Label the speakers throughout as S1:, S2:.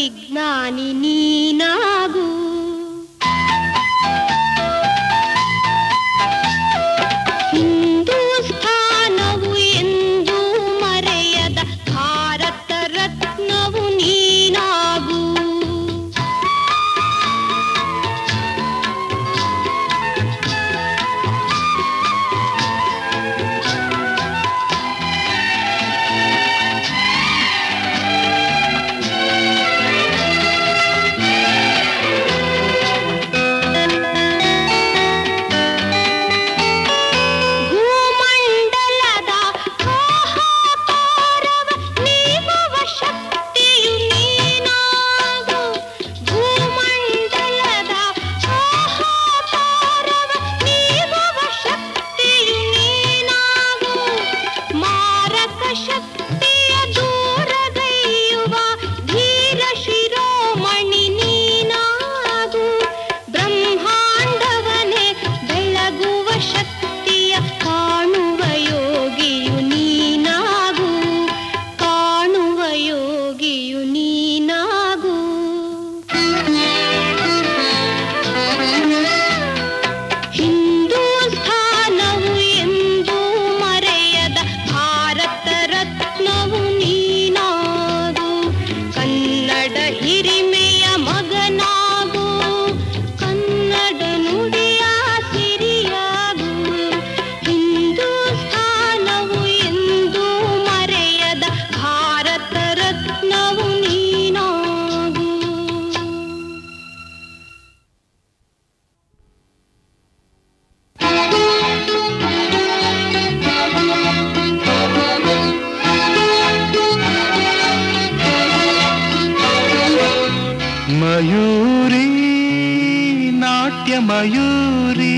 S1: ವಿಜ್ಞಾನಿ ನೀನಾಗು ಹಿಂದೂಸ್ಥಾನವು ಎಂದು ಮರೆಯದ ಭಾರತ ರತ್ನವು ನೀನಾಗು ಭೂಮಂಡಲದ ಹಾಹಾಕಾರವ ನೀಗುವ ಶಕ್ತಿಯು ನೀನಾಗು ಭೂಮಂಡಲದ ಹಾಹಾಕಾರವ ನೀಗುವ ಶಕ್ತಿಯು ನೀನಾಗು ಮಾರಕ ಶಕ್ತಿಯ ದೂರಗೈಯುವ ಧೀರ ಶಿರೋಮಣಿ ನೀನಾಗು ಬ್ರಹ್ಮಾಂಡವನೇ ಬೆಳಗುವ ಶಕ್ತಿಯ ಕಾಣುವ ಯೋಗಿಯು ನೀನಾಗು ಕಾಣುವ ಯೋಗಿಯು ನೀನಾಗು ಹಿಂದೂಸ್ಥಾನವು ಎಂದು ಮರೆಯದ ಭಾರತ ರತ್ನವು ನೀನಾಗು ಕನ್ನಡ ಹಿರಿಮೆಯ ಮಗನಾಗು ಕನ್ನಡ ನುಡಿಯ ಸಿರಿಯಾಗು ಹಿಂದೂಸ್ಥಾನವು ಎಂದು ಮರೆಯದ ಭಾರತ ರತ್ನವು ನೀನಾಗು
S2: ಮಯೂರಿ ನಾಟ್ಯ ಮಯೂರಿ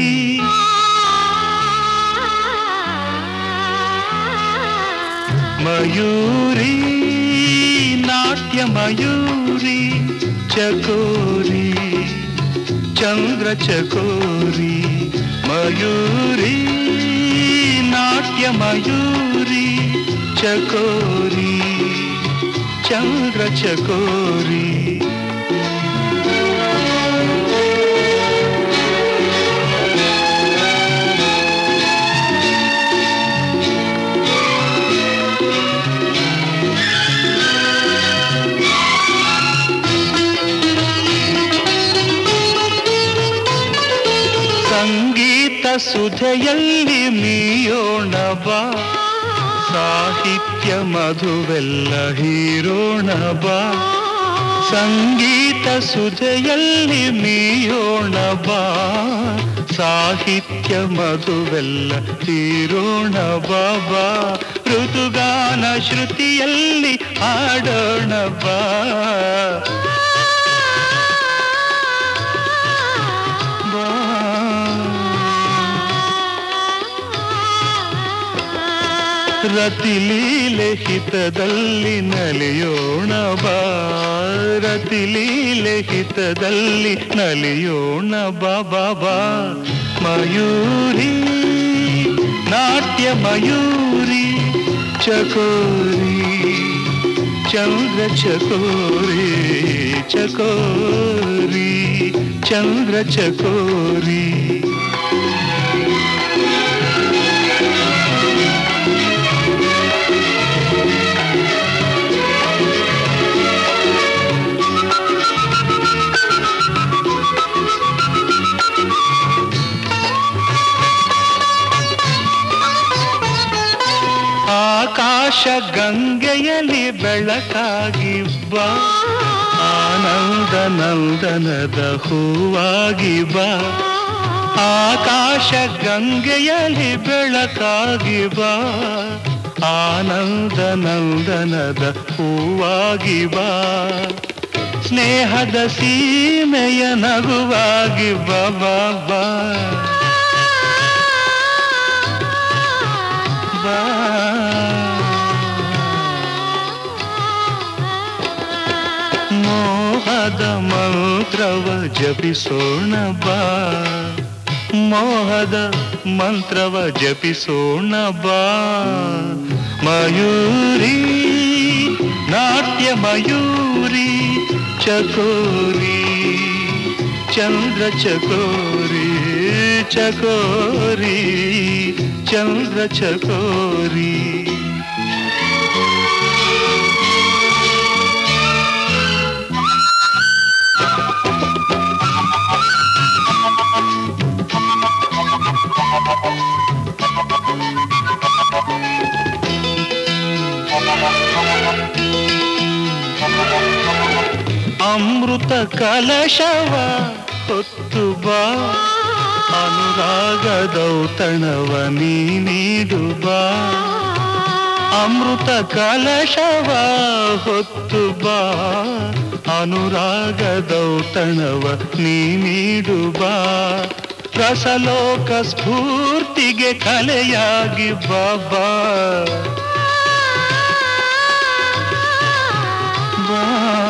S2: ಮಯೂರಿ ನಾಟ್ಯ ಮಯೂರಿ ಚಕೋರಿ ಚಂದ್ರ ಚಕೋರಿ ಮಯೂರಿ ನಾಟ್ಯ ಮಯೂರಿ ಚಕೋರಿ ಚಂದ್ರ ಚಕೋರಿ ಸಂಗೀತ ಸುಧೆಯಲ್ಲಿ ಮೀಯೋಣ ಬಾ ಸಾಹಿತ್ಯ ಮಧುವೆಲ್ಲ ಹೀರೋಣ ಬಾ ಸಂಗೀತ ಸುಧೆಯಲ್ಲಿ ಮೀಯೋಣ ಬಾ ಸಾಹಿತ್ಯ ಮಧುವೆಲ್ಲ ಹೀರೋಣ ಬಾಬಾ ಋತುಗಾನ ಶ್ರುತಿಯಲ್ಲಿ ಹಾಡೋಣ ಬಾ ಬಾ ರತಿಲೀಲೆ ಹಿತದಲ್ಲಿ ನಲಿಯೋಣ ಬಾ ರತಿಲೀಲೆ ಹಿತದಲ್ಲಿ ನಲಿಯೋಣ ಬಾ ಬಾ ಬಾ ಮಯೂರಿ ನಾಟ್ಯ ಮಯೂರಿ ಚಕೋರಿ ಚಂದ್ರ ಚಕೋರಿ ಚಕೋರಿ ಚಂದ್ರ ಚಕೋರಿ ಆಕಾಶ ಗಂಗೆಯಲ್ಲಿ ಬೆಳಕಾಗಿ ಬಾ ಆನಂದ ನಂದನದ ಹೂವಾಗಿ ಬಾ ಆಕಾಶ ಗಂಗೆಯಲ್ಲಿ ಬೆಳಕಾಗಿ ಬಾ ಆನಂದ ನಂದನದ ಹೂವಾಗಿ ಬಾ ಸ್ನೇಹದ ಸೀಮೆಯ ನಗುವಾಗಿ ಬಾ ಬಾ ಬಾ ಬಾ ಮೋಹದ ಮಂತ್ರವ ಜಪಿಸೋಣ ಬಾ ಮೋಹದ ಮಂತ್ರವ ಜಪಿಸೋಣ ಬಾ ಮಯೂರಿ ನಾಟ್ಯ ಮಯೂರಿ ಚ ಚಕೋರಿ ಚಂದ್ರ ಚಕೋರಿ ಚಕೋರಿ ಚಂದ್ರ ಚಕೋರಿ ಅಮೃತ ಕಲಶವ ಹೊತ್ತು ಬಾ ಅನುರಾಗದೌತಣವ ನೀ ನೀಡು ಬಾ ಅಮೃತ ಕಲಶವ ಹೊತ್ತು ಬಾ ಅನುರಾಗದೌತಣವ ನೀ ನೀಡು ಬಾ ರಸಲೋಕ ಸ್ಫೂರ್ತಿಗೆ ಕಲೆಯಾಗಿ ಬಾಬಾ ಬಾ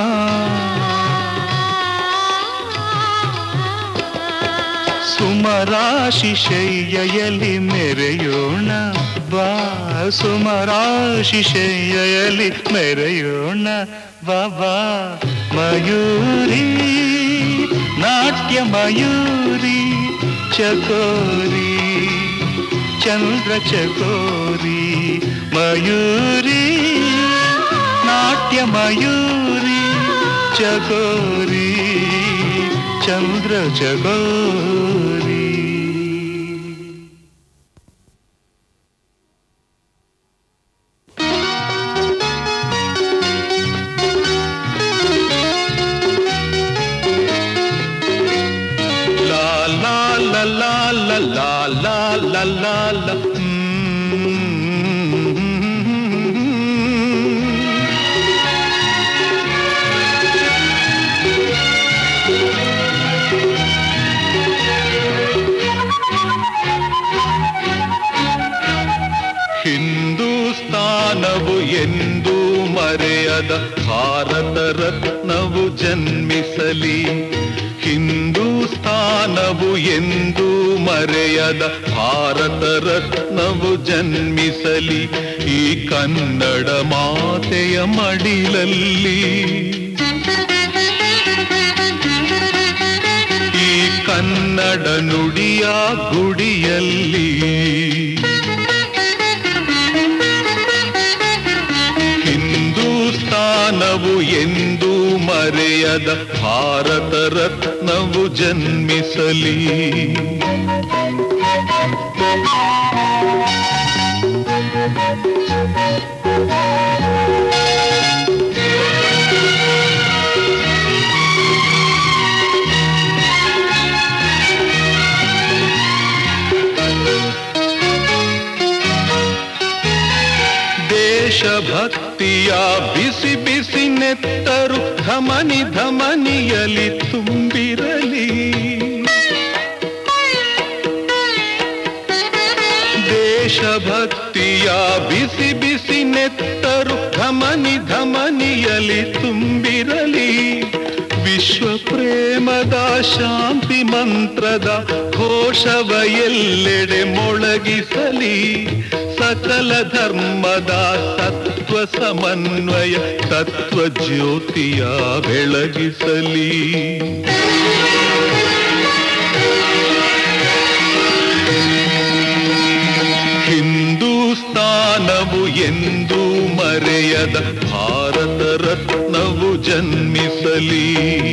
S2: ಸುಮರಾಶಿ ಶಯ್ಯಯಲ್ಲಿ ಮೆರೆಯೋಣ ಬಾ ಸುಮರಾಶಿ ಶಯ್ಯಯಲ್ಲಿ ಮೆರೆಯೋಣ ಬಾಬಾ ಮಯೂರಿ ನಾಟ್ಯ ಮಯೂರಿ ಚಕೋರಿ ಚಂದ್ರ ಚಕೋರಿ ಮಯೂರಿ ನಾಟ್ಯ ಮಯೂರಿ ಚಕೋರಿ ಚಂದ್ರ ಚಕೋರಿ La la la la la la la la la la mm. ಹಿಂದೂಸ್ತಾನವು ಎಂದು ಮರೆಯದ ಭಾರತ ರತ್ನವು ಜನ್ಮಿಸಲಿ ಹಿಂದೂಸ್ತಾನವು ಎಂದು ಮರೆಯದ ಭಾರತ ರತ್ನವು ಜನ್ಮಿಸಲಿ ಈ ಕನ್ನಡ ಮಾತೆಯ ಮಡಿಲಲ್ಲಿ ಈ ಕನ್ನಡ ನುಡಿಯ ಗುಡಿಯಲ್ಲಿ ಹಿಂದೂಸ್ತಾನವು ಎಂದು ಮರೆಯದ ಭಾರತ ರತ್ನವು ಜನ್ಮಿಸಲಿ ದೇಶಭಕ್ತಿಯ ಬಿಸಿ ಬಿಸಿ ನೆತ್ತರು ಧಮನಿ ಧಮನಿಯಲಿ ತುಂಬಿರಲಿ ದೇಶಭಕ್ತಿಯ ಬಿಸಿ ಬಿಸಿ ನೆತ್ತರು ಧಮನಿ ಧಮನಿಯಲಿ ತುಂಬಿರಲಿ ವಿಶ್ವ ಪ್ರೇಮದ ಶಾಂತಿ ಮಂತ್ರದ ಘೋಷವ ಎಲ್ಲೆಡೆ ಮೊಳಗಿಸಲಿ ಸಕಲ ಧರ್ಮದ ತತ್ವ ಸಮನ್ವಯ ತತ್ವ ಜ್ಯೋತಿಯ ಬೆಳಗಿಸಲಿ ಹಿಂದೂಸ್ತಾನವು ಎಂದು ಮರೆಯದ ಭಾರತ ರತ್ನವು ಜನ್ಮಿಸಲಿ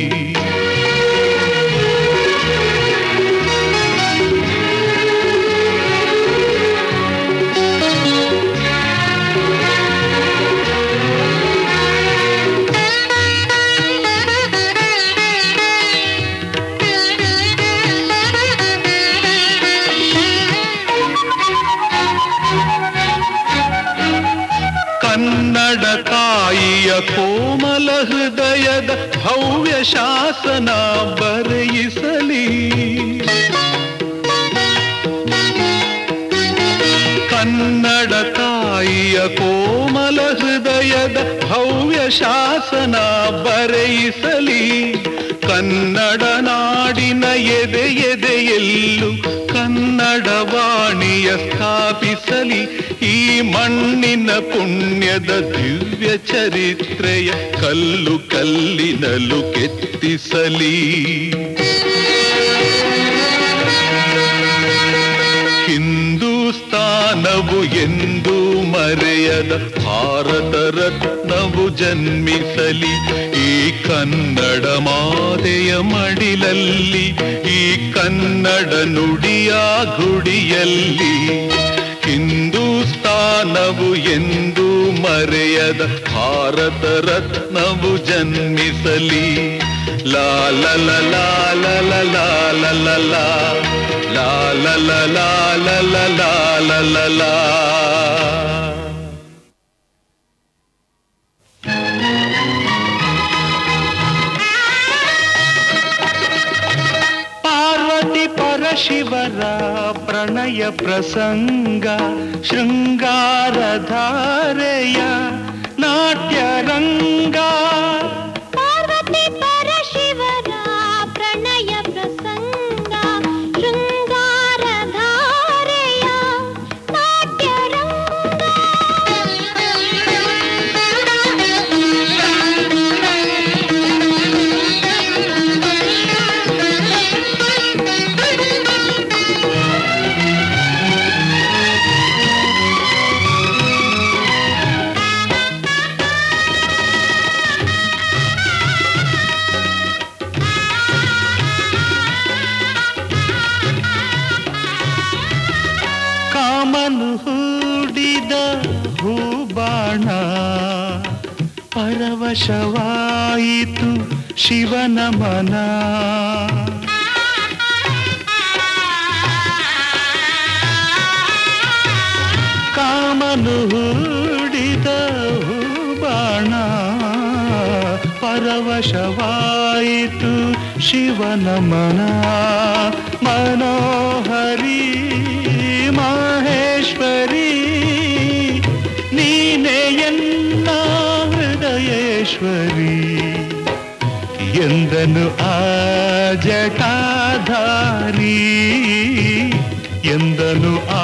S2: ಕನ್ನಡ ತಾಯಿಯ ಕೋಮಲ ಹೃದಯದ ಭವ್ಯ ಶಾಸನ ಬರೆಯಿಸಲಿ ಕನ್ನಡ ತಾಯಿಯ ಕೋಮಲ ಹೃದಯದ ಭವ್ಯ ಶಾಸನ ಬರೆಯಿಸಲಿ ಕನ್ನಡ ನಾಡಿನ ಎದೆ ಎದೆಯಲ್ಲೂ ಕನ್ನಡ ವಾಣಿಯ ಸ್ಥಾಪಿಸಲಿ ಈ ಮಣ್ಣಿನ ಪುಣ್ಯದ ದಿವ್ಯ ಚರಿತ್ರೆಯ ಕಲ್ಲು ಕಲ್ಲಿನಲು ಕೆತ್ತಿಸಲಿ ಹಿಂದೂಸ್ತಾನವು ಎಂದು ಮರೆಯದ ಭಾರತ ರತ್ನವು ಜನ್ಮಿಸಲಿ ಈ ಕನ್ನಡ ಮಾತೆಯ ಮಡಿಲಲ್ಲಿ ಈ ಕನ್ನಡ ನುಡಿಯ ಗುಡಿಯಲ್ಲಿ ಹಿಂದೂಸ್ತಾನವು ಎಂದು ಮರೆಯದ ಭಾರತ ರತ್ನವು ಜನ್ಮಿಸಲಿ ಲಾ ಲ ಲ ಲಾ ಲ ಲ ಲಾ ಲ ಲ ಲಾ ಲಾ ಲ ಲ ಲಾ ಲ ಲ ಲಾ ಲ ಲ ಲಾ
S3: ಪಾರ್ವತಿ ಪರಶಿವರ ಪ್ರಣಯ ಪ್ರಸಂಗ ಶೃಂಗಾರ ಧಾರೆಯ ನಾಟ್ಯ ರಂಗ
S1: ಪಾರ್ವತಿ ಪರಶಿವರ ಪ್ರಣಯ ಪ್ರಸಂಗ ಶೃಂಗಾರ ಧಾರೆಯ ನಾಟ್ಯ
S3: ಕಾಮನು ಹೂಡಿದ ಹೂಬಾಣ ಪರವಶವಾಯಿತು ಶಿವನ ಮನ ಕಾಮನು ಹೂಡಿದ ಹೂಬಾಣ ಪರವಶವಾಯಿತು ಶಿವನ ಮನ ಮನೋಹರಿ ಮಹೇಶ್ವರಿ ನೀನೇ ಎನ್ನ ಹೃದಯೇಶ್ವರಿ ಎಂದನು ಆ ಜಟಾಧಾರಿ ಎಂದನು ಆ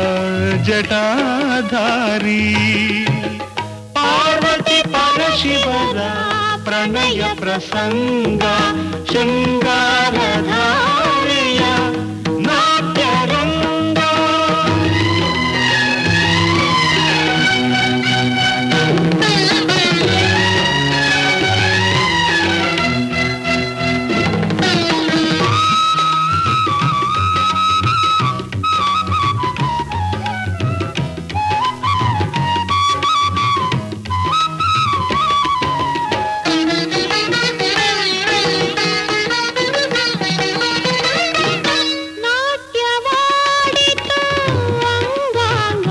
S3: ಜಟಾಧಾರಿ ಪಾರ್ವತಿ ಪರಶಿವರ ಪ್ರಣಯ ಪ್ರಸಂಗ ಶೃಂಗಾರ ಧಾರೆಯ ನಾಟ್ಯ ರಂಗ
S1: ನಾಟ್ಯವಾಡಿತು ಅಂಗಾಂಗ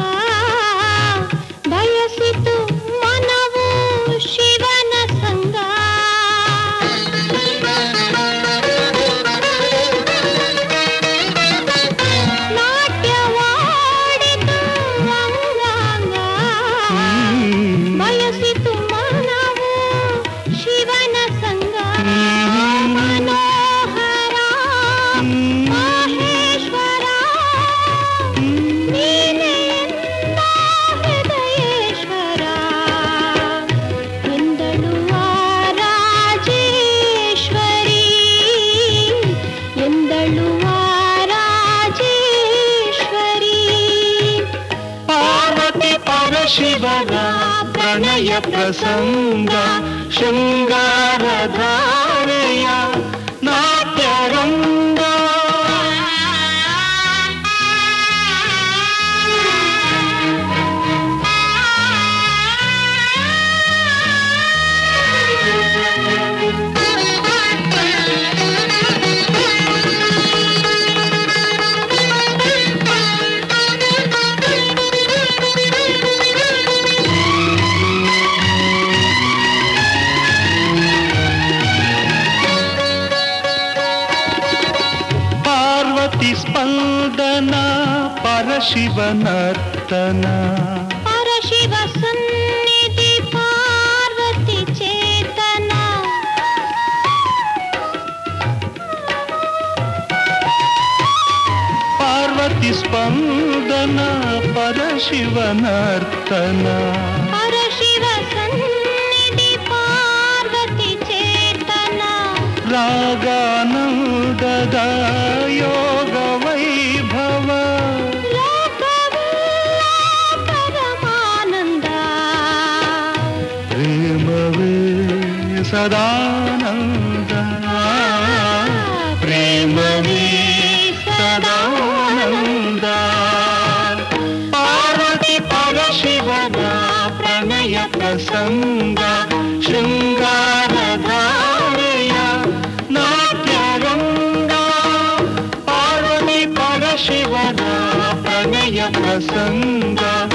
S1: ಬಯಸಿತು ಮನವು ಶಿವನ ಸಂಗ ನಾಟ್ಯವಾಡಿತು ಅಂಗಾಂಗ ಬಯಸಿತು ಮನವು ಶಿವನ ಸಂಗ ಮನೋಹರ ಮಹೇಶ್ವರ ನೀನೇ ಎಂದ ಹೃದಯೇಶ್ವರ ಎಂದಳು ಆ ರಾಜೇಶ್ವರಿ ಎಂದಳು ಆ ರಾಜೇಶ್ವರಿ
S3: ಪಾರ್ವತಿ ಪರಶಿವರ ಪ್ರಣಯ ಪ್ರಸಂಗ ಶೃಂಗಾರ ಧಾರೆಯ ನಾಟ್ಯ ರಂಗ ಪಾರ್ವತಿ ಸ್ಪಂದನ ಪರಶಿವನರ್ತನ
S1: ಪರಶಿವ ಸನ್ನಿಧಿ ಪಾರ್ವತಿ ಚೇತನ
S3: ಪಾರ್ವತಿ ಸ್ಪಂದನ ಪರಶಿವನರ್ತನ ಪರಶಿವನರ್ತನ
S1: ಪರಶಿವ ಸನ್ನಿಧಿ ಪಾರ್ವತಿ ಚೇತನ
S3: ರಾಗಾನಂದದ ಯೋಗ ವೈಭವ
S1: ಲೋಕವೆಲ್ಲ ಪರಮಾನಂದ
S3: ಪ್ರೇಮವೇ ಸದಾನಂದ ಪ್ರೇಮವೇ ಸದಾನಂದ ಪಾರ್ವತಿ ಪರಶಿವನ ಪ್ರಣಯ ಪ್ರಸಂಗ ಶೃಂಗಾರಧಾರೆಯ ನಾಟ್ಯರಂಗ ಪಾರ್ವತಿ ಪರಶಿವನ ಪ್ರಣಯ ಪ್ರಸಂಗ